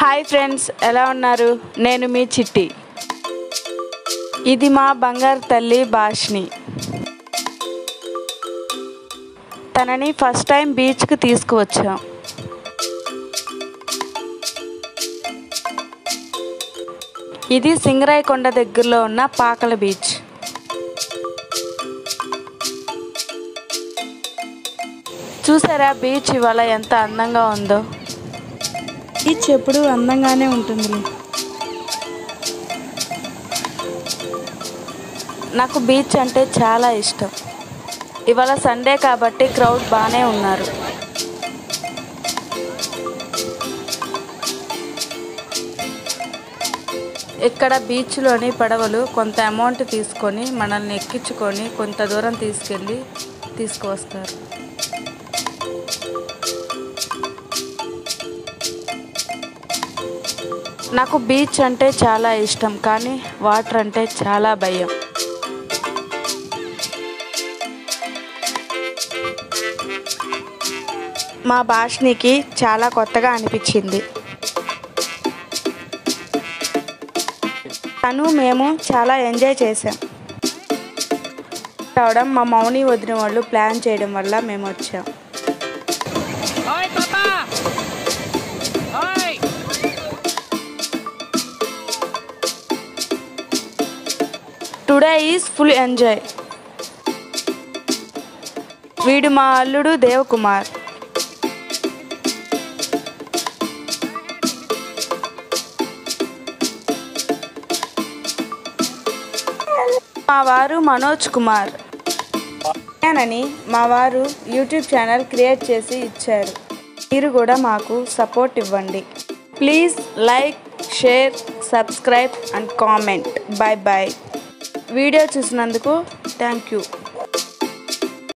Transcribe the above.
Hi friends ఎలా ఉన్నారు నేను మీ చిట్టి ఇది మా బంగారు తల్లి భాష్ని తనని ఫస్ట్ టైం బీచ్కి తీసుకువచ్చాం ఇది సింగరాయ్ కొండ దగ్గరలో ఉన్న పాకల బీచ్ చూసారా బీచ్ ఇవాళ ఎంత అందంగా ఉందో బీచ్ ఎప్పుడు అందంగానే ఉంటుందిలే నాకు బీచ్ అంటే చాలా ఇష్టం ఇవాళ సండే కాబట్టి క్రౌడ్ బాగానే ఉన్నారు ఇక్కడ బీచ్లోని పడవలు కొంత అమౌంట్ తీసుకొని మనల్ని ఎక్కించుకొని కొంత దూరం తీసుకెళ్ళి తీసుకువస్తారు నాకు బీచ్ అంటే చాలా ఇష్టం కానీ వాటర్ అంటే చాలా భయం మా భాషనికి చాలా కొత్తగా అనిపించింది తను మేము చాలా ఎంజాయ్ చేసాం రావడం మా మౌని వదిన వాళ్ళు ప్లాన్ చేయడం వల్ల మేము వచ్చాం Oi, papá! Oi! Today is full enjoy వీడు మా అల్లుడు దేవకుమార్ మా వారు మనోజ్ కుమార్ అని మా వారు యూట్యూబ్ ఛానల్ క్రియేట్ చేసి ఇచ్చారు మీరు కూడా మాకు సపోర్ట్ ఇవ్వండి please like share subscribe and comment bye bye video చూసినందుకు థ్యాంక్ యూ